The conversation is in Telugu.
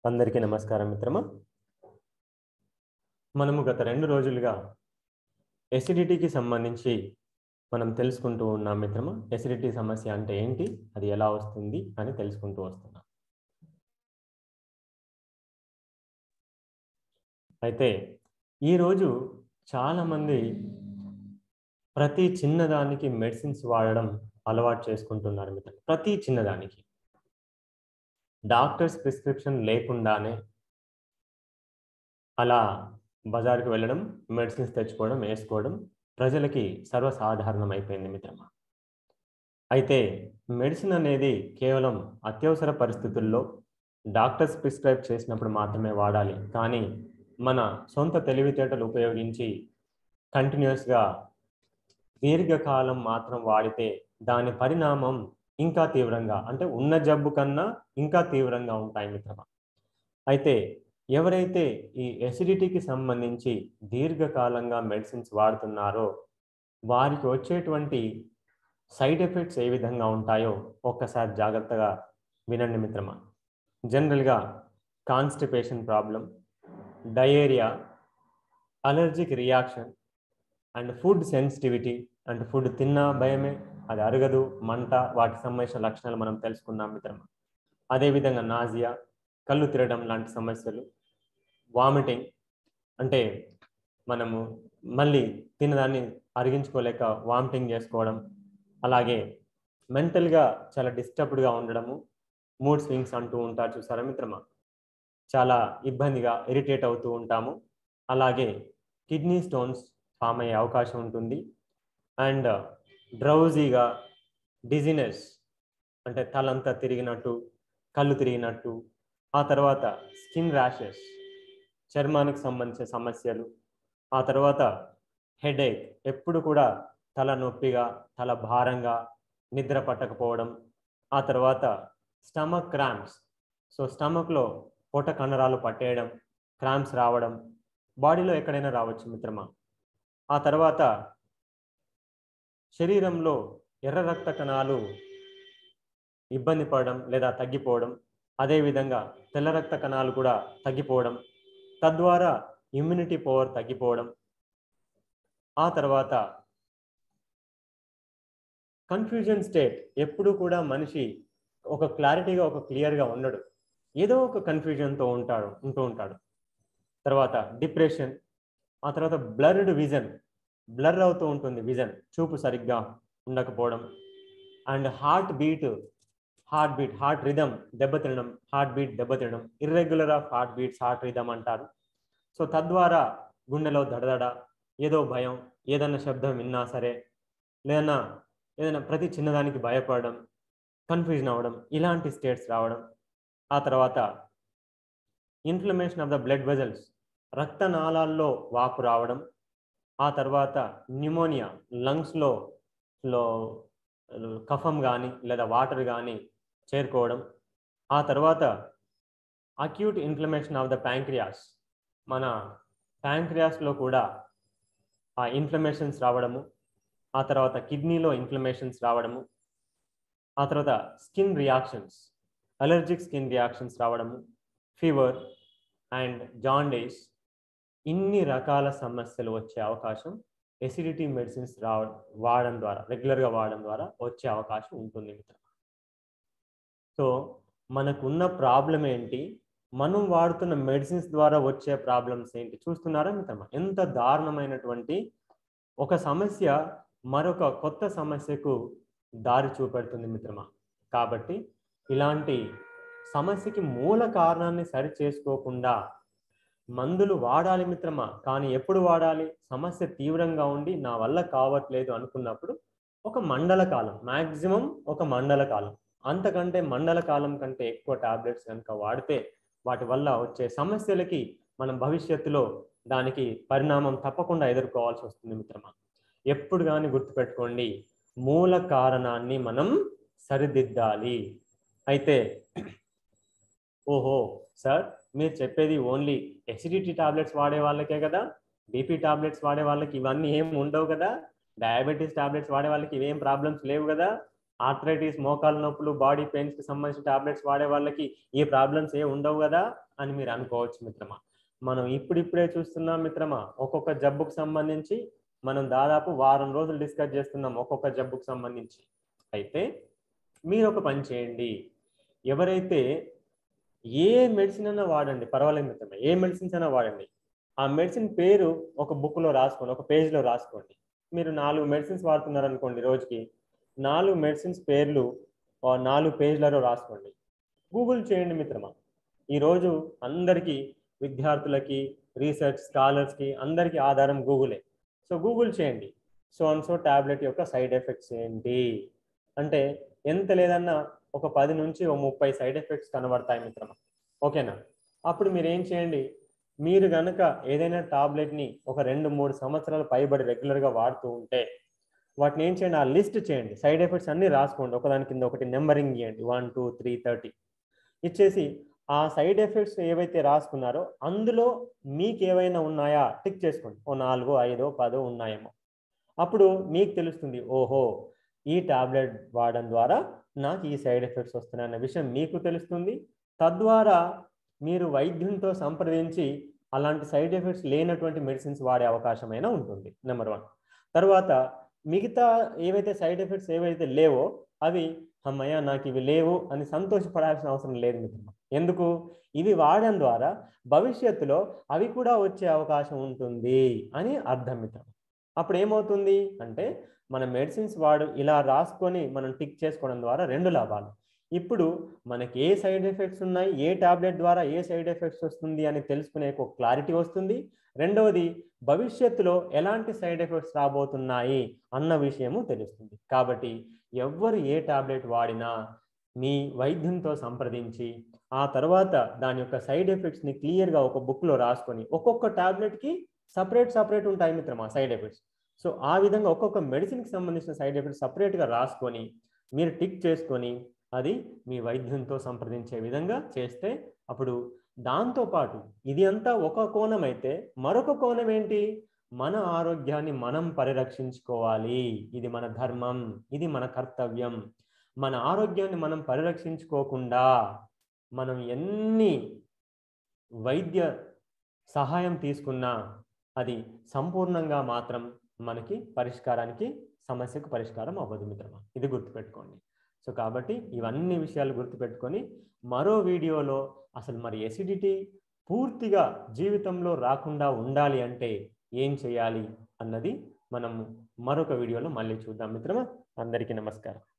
అందరికీ నమస్కారం మిత్రమా మనము గత రెండు రోజులుగా ఎసిడిటీకి సంబంధించి మనం తెలుసుకుంటూ ఉన్నాం మిత్రమా ఎసిడిటీ సమస్య అంటే ఏంటి అది ఎలా వస్తుంది అని తెలుసుకుంటూ వస్తున్నాం అయితే ఈరోజు చాలామంది ప్రతి చిన్నదానికి మెడిసిన్స్ వాడడం అలవాటు చేసుకుంటున్నారు మిత్రం ప్రతి చిన్నదానికి డాక్టర్స్ ప్రిస్క్రిప్షన్ లేకుండానే అలా బజార్కి వెళ్ళడం మెడిసిన్స్ తెచ్చుకోవడం వేసుకోవడం ప్రజలకి సర్వసాధారణం అయిపోయింది మిత్రమా అయితే మెడిసిన్ అనేది కేవలం అత్యవసర పరిస్థితుల్లో డాక్టర్స్ ప్రిస్క్రైబ్ చేసినప్పుడు మాత్రమే వాడాలి కానీ మన సొంత తెలివితేటలు ఉపయోగించి కంటిన్యూస్గా దీర్ఘకాలం మాత్రం వాడితే దాని పరిణామం ఇంకా తీవ్రంగా అంటే ఉన్న జబ్బు కన్నా ఇంకా తీవ్రంగా ఉంటాయి మిత్రమా అయితే ఎవరైతే ఈ ఎసిడిటీకి సంబంధించి దీర్ఘకాలంగా మెడిసిన్స్ వాడుతున్నారో వారికి వచ్చేటువంటి సైడ్ ఎఫెక్ట్స్ ఏ విధంగా ఉంటాయో ఒక్కసారి జాగ్రత్తగా వినండి మిత్రమా జనరల్గా constipation problem diarrhoea allergic reaction and food sensitivity and food తిన్నా భయమే అది అరగదు మంట వాటికి సంబంధించిన లక్షణాలు మనం తెలుసుకున్నాం మిత్రమా అదేవిధంగా నాజియా కళ్ళు తిరగడం లాంటి సమస్యలు వామిటింగ్ అంటే మనము మళ్ళీ తినదాన్ని అరిగించుకోలేక వామిటింగ్ చేసుకోవడం అలాగే మెంటల్గా చాలా డిస్టర్బ్డ్గా ఉండడము మూడ్ స్వింగ్స్ అంటూ ఉంటారు చూసారా మిత్రమా చాలా ఇబ్బందిగా ఇరిటేట్ అవుతూ ఉంటాము అలాగే కిడ్నీ స్టోన్స్ ఫామ్ అయ్యే అవకాశం ఉంటుంది అండ్ డ్రౌజీగా డిజినెస్ అంటే తలంతా తిరిగినట్టు కళ్ళు తిరిగినట్టు ఆ తర్వాత స్కిన్ ర్యాషెస్ చర్మానికి సంబంధించిన సమస్యలు ఆ తర్వాత హెడేక్ ఎప్పుడు కూడా తల నొప్పిగా తల భారంగా నిద్ర పట్టకపోవడం ఆ తర్వాత స్టమక్ క్రాంప్స్ సో స్టమక్లో పొట కండరాలు పట్టేయడం క్రాంప్స్ రావడం బాడీలో ఎక్కడైనా రావచ్చు మిత్రమా ఆ తర్వాత శరీరంలో ఎర్ర రక్త కణాలు ఇబ్బంది పడడం లేదా తగ్గిపోవడం అదేవిధంగా తెల్ల రక్త కణాలు కూడా తగ్గిపోవడం తద్వారా ఇమ్యూనిటీ పవర్ తగ్గిపోవడం ఆ తర్వాత కన్ఫ్యూజన్ స్టేట్ ఎప్పుడు కూడా మనిషి ఒక క్లారిటీగా ఒక క్లియర్గా ఉండడు ఏదో ఒక కన్ఫ్యూజన్తో ఉంటాడు ఉంటూ ఉంటాడు తర్వాత డిప్రెషన్ ఆ తర్వాత బ్లర్డ్ విజన్ బ్లర్ అవుతూ ఉంటుంది విజన్ చూపు సరిగ్గా ఉండకపోవడం and heart beat heart beat heart rhythm దెబ్బతినడం హార్ట్ బీట్ దెబ్బతినడం irregular of heart beats heart rhythm అంటారు సో తద్వారా గుండెలో దడదడ ఏదో భయం ఏదన్నా శబ్దం విన్నా సరే లేదన్నా ఏదైనా ప్రతి చిన్నదానికి భయపడడం కన్ఫ్యూజన్ అవ్వడం ఇలాంటి స్టేట్స్ రావడం ఆ తర్వాత inflammation of the blood vessels రక్తనాళాల్లో వాపు రావడం ఆ తర్వాత న్యూమోనియా లంగ్స్లో లో కఫం కానీ లేదా వాటర్ కానీ చేరుకోవడం ఆ తర్వాత acute inflammation of the pancreas మన ప్యాంక్రియాస్లో కూడా ఆ ఇన్ఫ్లమేషన్స్ రావడము ఆ తర్వాత కిడ్నీలో ఇన్ఫ్లమేషన్స్ రావడము ఆ తర్వాత skin reactions allergic skin reactions రావడము ఫీవర్ అండ్ జాండీస్ ఇన్ని రకాల సమస్యలు వచ్చే అవకాశం ఎసిడిటీ మెడిసిన్స్ రావ వాడడం ద్వారా రెగ్యులర్గా వాడడం ద్వారా వచ్చే అవకాశం ఉంటుంది మిత్రం సో మనకున్న ప్రాబ్లం ఏంటి మనం వాడుతున్న మెడిసిన్స్ ద్వారా వచ్చే ప్రాబ్లమ్స్ ఏంటి చూస్తున్నారా మిత్రమా ఎంత దారుణమైనటువంటి ఒక సమస్య మరొక కొత్త సమస్యకు దారి చూపెడుతుంది మిత్రమా కాబట్టి ఇలాంటి సమస్యకి మూల కారణాన్ని సరి చేసుకోకుండా మందులు వాడాలి మిత్రమా కానీ ఎప్పుడు వాడాలి సమస్య తీవ్రంగా ఉండి నా వల్ల కావట్లేదు అనుకున్నప్పుడు ఒక మండల కాలం మ్యాక్సిమం ఒక మండల కాలం అంతకంటే మండల కాలం కంటే ఎక్కువ టాబ్లెట్స్ కనుక వాడితే వాటి వల్ల వచ్చే సమస్యలకి మనం భవిష్యత్తులో దానికి పరిణామం తప్పకుండా ఎదుర్కోవాల్సి వస్తుంది మిత్రమా ఎప్పుడు కానీ గుర్తుపెట్టుకోండి మూల కారణాన్ని మనం సరిదిద్దాలి అయితే ఓహో సార్ మీరు చెప్పేది ఓన్లీ ఎసిడిటీ టాబ్లెట్స్ వాడే వాళ్ళకే కదా బీపీ టాబ్లెట్స్ వాడే వాళ్ళకి ఇవన్నీ ఏం ఉండవు కదా డయాబెటీస్ టాబ్లెట్స్ వాడే వాళ్ళకి ఇవేం ప్రాబ్లమ్స్ లేవు కదా ఆర్థరైటిస్ మోకాలు నొప్పులు బాడీ పెయిన్స్ కి సంబంధించిన టాబ్లెట్స్ వాడే వాళ్ళకి ఈ ప్రాబ్లమ్స్ ఏ ఉండవు కదా అని మీరు అనుకోవచ్చు మిత్రమా మనం ఇప్పుడిప్పుడే చూస్తున్నాం మిత్రమా ఒక్కొక్క జబ్బుకు సంబంధించి మనం దాదాపు వారం రోజులు డిస్కస్ చేస్తున్నాం ఒక్కొక్క జబ్బుకు సంబంధించి అయితే మీరు ఒక పని చేయండి ఎవరైతే ఏ మెడిసిన్ అయినా వాడండి పర్వాలేదు మిత్రమా ఏ మెడిసిన్స్ అయినా వాడండి ఆ మెడిసిన్ పేరు ఒక బుక్లో రాసుకోండి ఒక పేజ్లో రాసుకోండి మీరు నాలుగు మెడిసిన్స్ వాడుతున్నారు అనుకోండి రోజుకి నాలుగు మెడిసిన్స్ పేర్లు ఆ నాలుగు పేజ్లలో రాసుకోండి గూగుల్ చేయండి మిత్రమా ఈరోజు అందరికీ విద్యార్థులకి రీసెర్చ్ స్కాలర్స్కి అందరికీ ఆధారం గూగులే సో గూగుల్ చేయండి సో అండ్ సో ట్యాబ్లెట్ యొక్క సైడ్ ఎఫెక్ట్స్ ఏంటి అంటే ఎంత లేదన్నా ఒక పది నుంచి ఓ ముప్పై సైడ్ ఎఫెక్ట్స్ కనబడతాయి మిత్రమా ఓకేనా అప్పుడు మీరు ఏం చేయండి మీరు గనక ఏదైనా టాబ్లెట్ని ఒక రెండు మూడు సంవత్సరాలు పైబడి రెగ్యులర్గా వాడుతూ ఉంటే వాటిని ఏం చేయండి ఆ లిస్ట్ చేయండి సైడ్ ఎఫెక్ట్స్ అన్ని రాసుకోండి ఒకదాని కింద ఒకటి నెంబరింగ్ ఇవ్వండి వన్ టూ త్రీ థర్టీ ఇచ్చేసి ఆ సైడ్ ఎఫెక్ట్స్ ఏవైతే రాసుకున్నారో అందులో మీకు ఏవైనా ఉన్నాయా టిక్ చేసుకోండి ఓ నాలుగో ఐదో పదో ఉన్నాయేమో అప్పుడు మీకు తెలుస్తుంది ఓహో ఈ టాబ్లెట్ వాడడం ద్వారా నాకు ఈ సైడ్ ఎఫెక్ట్స్ వస్తున్నాయి అన్న విషయం మీకు తెలుస్తుంది తద్వారా మీరు వైద్యునితో సంప్రదించి అలాంటి సైడ్ ఎఫెక్ట్స్ లేనటువంటి మెడిసిన్స్ వాడే అవకాశం అయినా ఉంటుంది నెంబర్ వన్ తర్వాత మిగతా ఏవైతే సైడ్ ఎఫెక్ట్స్ ఏవైతే లేవో అవి అమ్మయ్య నాకు ఇవి లేవు అని సంతోషపడాల్సిన అవసరం లేదు మిత్రమా ఎందుకు ఇవి వాడడం ద్వారా భవిష్యత్తులో అవి కూడా వచ్చే అవకాశం ఉంటుంది అని అర్థం మిత్రం అప్పుడు ఏమవుతుంది అంటే మన మెడిసిన్స్ వాడు ఇలా రాసుకొని మనం టిక్ చేసుకోవడం ద్వారా రెండు లాభాలు ఇప్పుడు మనకి ఏ సైడ్ ఎఫెక్ట్స్ ఉన్నాయి ఏ టాబ్లెట్ ద్వారా ఏ సైడ్ ఎఫెక్ట్స్ వస్తుంది అని తెలుసుకునే ఒక క్లారిటీ వస్తుంది రెండవది భవిష్యత్తులో ఎలాంటి సైడ్ ఎఫెక్ట్స్ రాబోతున్నాయి అన్న విషయము తెలుస్తుంది కాబట్టి ఎవ్వరు ఏ టాబ్లెట్ వాడినా మీ వైద్యంతో సంప్రదించి ఆ తర్వాత దాని యొక్క సైడ్ ఎఫెక్ట్స్ని క్లియర్గా ఒక బుక్లో రాసుకొని ఒక్కొక్క టాబ్లెట్కి సపరేట్ సపరేట్ ఉంటాయి మిత్రమా సైడ్ ఎఫెక్ట్స్ సో ఆ విధంగా ఒక్కొక్క మెడిసిన్కి సంబంధించిన సైడ్ ఎఫెక్ట్స్ సపరేట్గా రాసుకొని మీరు టిక్ చేసుకొని అది మీ వైద్యంతో సంప్రదించే విధంగా చేస్తే అప్పుడు దాంతోపాటు ఇది అంతా ఒక కోణం అయితే మరొక కోణం ఏంటి మన ఆరోగ్యాన్ని మనం పరిరక్షించుకోవాలి ఇది మన ధర్మం ఇది మన కర్తవ్యం మన ఆరోగ్యాన్ని మనం పరిరక్షించుకోకుండా మనం ఎన్ని వైద్య సహాయం తీసుకున్నా అది సంపూర్ణంగా మాత్రం మనకి పరిష్కారానికి సమస్యకు పరిష్కారం అవ్వదు మిత్రమా ఇది గుర్తుపెట్టుకోండి సో కాబట్టి ఇవన్నీ విషయాలు గుర్తుపెట్టుకొని మరో వీడియోలో అసలు మరి ఎసిడిటీ పూర్తిగా జీవితంలో రాకుండా ఉండాలి అంటే ఏం చేయాలి అన్నది మనం మరొక వీడియోలో మళ్ళీ చూద్దాం మిత్రమా అందరికీ నమస్కారం